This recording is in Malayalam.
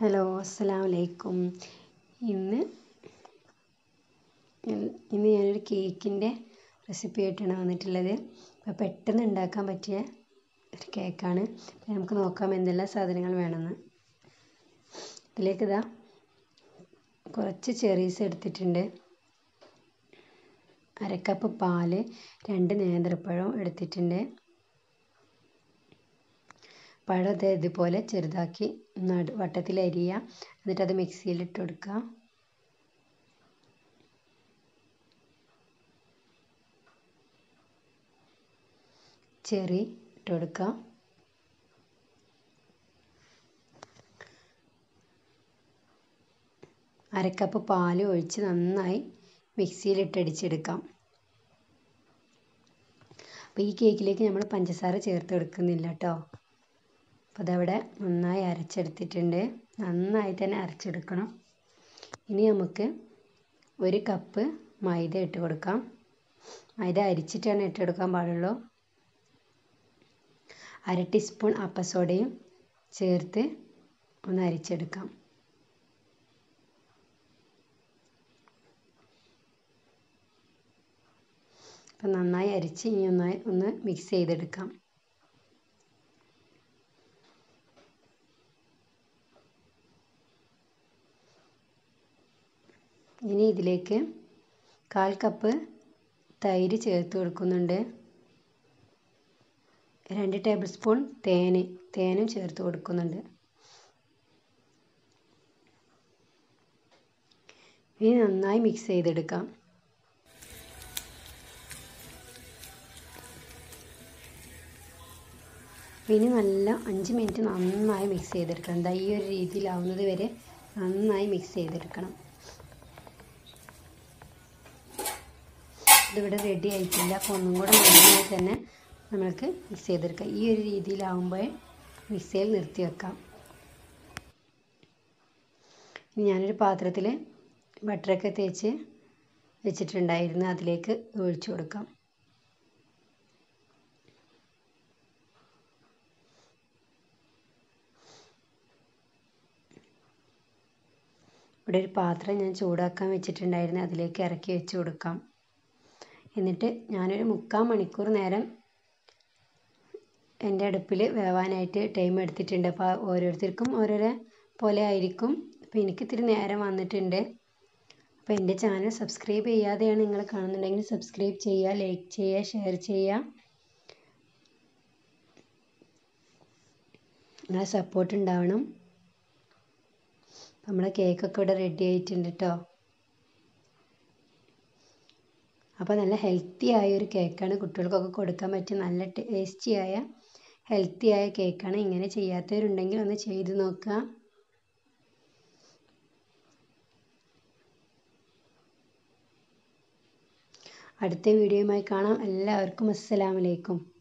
ഹലോ അസ്സലാമു അലൈക്കും ഇന്ന് ഇന്ന് ഞാനൊരു കേക്കിൻ്റെ റെസിപ്പി ആയിട്ടാണ് വന്നിട്ടുള്ളത് അപ്പോൾ പെട്ടെന്ന് ഉണ്ടാക്കാൻ പറ്റിയ ഒരു കേക്കാണ് നമുക്ക് നോക്കാം എന്തെല്ലാം സാധനങ്ങൾ വേണമെന്ന് ഇതിലേക്ക് ഇതാ കുറച്ച് ചെറീസ് എടുത്തിട്ടുണ്ട് അരക്കപ്പ് പാല് രണ്ട് നേന്ത്രപ്പഴം എടുത്തിട്ടുണ്ട് പഴം ഇത് ഇതുപോലെ ചെറുതാക്കി നടു വട്ടത്തിൽ അരിയുക എന്നിട്ട് അത് മിക്സിയിൽ ഇട്ട് കൊടുക്കുക ചെറി ഇട്ട് കൊടുക്കുക അരക്കപ്പ് പാൽ ഒഴിച്ച് നന്നായി മിക്സിയിലിട്ട് അടിച്ചെടുക്കാം അപ്പോൾ ഈ കേക്കിലേക്ക് നമ്മൾ പഞ്ചസാര ചേർത്ത് എടുക്കുന്നില്ല കേട്ടോ അപ്പോൾ അതവിടെ നന്നായി അരച്ചെടുത്തിട്ടുണ്ട് നന്നായി തന്നെ അരച്ചെടുക്കണം ഇനി നമുക്ക് ഒരു കപ്പ് മൈദ ഇട്ട് കൊടുക്കാം മൈദ അരിച്ചിട്ടാണ് ഇട്ടെടുക്കാൻ പാടുള്ളൂ അര ടീസ്പൂൺ അപ്പസോഡയും ചേർത്ത് ഒന്ന് അരിച്ചെടുക്കാം അപ്പം നന്നായി അരിച്ച് ഇനി ഒന്നായി ഒന്ന് മിക്സ് ചെയ്തെടുക്കാം ഇനി ഇതിലേക്ക് കാൽ കപ്പ് തൈര് ചേർത്ത് കൊടുക്കുന്നുണ്ട് രണ്ട് ടേബിൾ സ്പൂൺ തേന് തേനും ചേർത്ത് കൊടുക്കുന്നുണ്ട് ഇനി നന്നായി മിക്സ് ചെയ്തെടുക്കാം ഇനി നല്ല അഞ്ച് മിനിറ്റ് നന്നായി മിക്സ് ചെയ്തെടുക്കണം എന്താ ഈ ഒരു രീതിയിലാവുന്നത് വരെ നന്നായി മിക്സ് ചെയ്തെടുക്കണം ഇതിവിടെ റെഡി ആയിട്ടില്ല അപ്പോൾ ഒന്നും കൂടെ നന്നായി തന്നെ നമ്മൾക്ക് മിക്സ് ചെയ്തെടുക്കാം ഈ ഒരു രീതിയിലാവുമ്പോൾ മിക്സിയിൽ നിർത്തി വെക്കാം ഇനി ഞാനൊരു പാത്രത്തിൽ ബട്ടറൊക്കെ തേച്ച് വെച്ചിട്ടുണ്ടായിരുന്നു അതിലേക്ക് ഒഴിച്ചു കൊടുക്കാം ഇവിടെ ഒരു പാത്രം ഞാൻ ചൂടാക്കാൻ വെച്ചിട്ടുണ്ടായിരുന്നു അതിലേക്ക് ഇറക്കി വെച്ച് കൊടുക്കാം എന്നിട്ട് ഞാനൊരു മുക്കാൽ മണിക്കൂർ നേരം എൻ്റെ അടുപ്പിൽ വേവാനായിട്ട് ടൈം എടുത്തിട്ടുണ്ട് അപ്പോൾ ഓരോരുത്തർക്കും ഓരോരോ പോലെ ആയിരിക്കും അപ്പോൾ എനിക്ക് ഇത്തിരി നേരം വന്നിട്ടുണ്ട് അപ്പോൾ എൻ്റെ ചാനൽ സബ്സ്ക്രൈബ് ചെയ്യാതെയാണ് നിങ്ങൾ കാണുന്നുണ്ടെങ്കിൽ സബ്സ്ക്രൈബ് ചെയ്യുക ലൈക്ക് ചെയ്യുക ഷെയർ ചെയ്യുക നിങ്ങളെ സപ്പോർട്ട് ഉണ്ടാവണം നമ്മളെ കേക്കൊക്കെ ഇവിടെ റെഡി ആയിട്ടുണ്ട് കേട്ടോ അപ്പോൾ നല്ല ഹെൽത്തി ആയ ഒരു കേക്കാണ് കുട്ടികൾക്കൊക്കെ കൊടുക്കാൻ പറ്റിയ നല്ല ടേസ്റ്റി ആയ ഹെൽത്തി ആയ കേക്കാണ് ഇങ്ങനെ ചെയ്യാത്തവരുണ്ടെങ്കിൽ ഒന്ന് ചെയ്ത് നോക്കുക അടുത്ത വീഡിയോയുമായി കാണാം എല്ലാവർക്കും അസ്സലാമലൈക്കും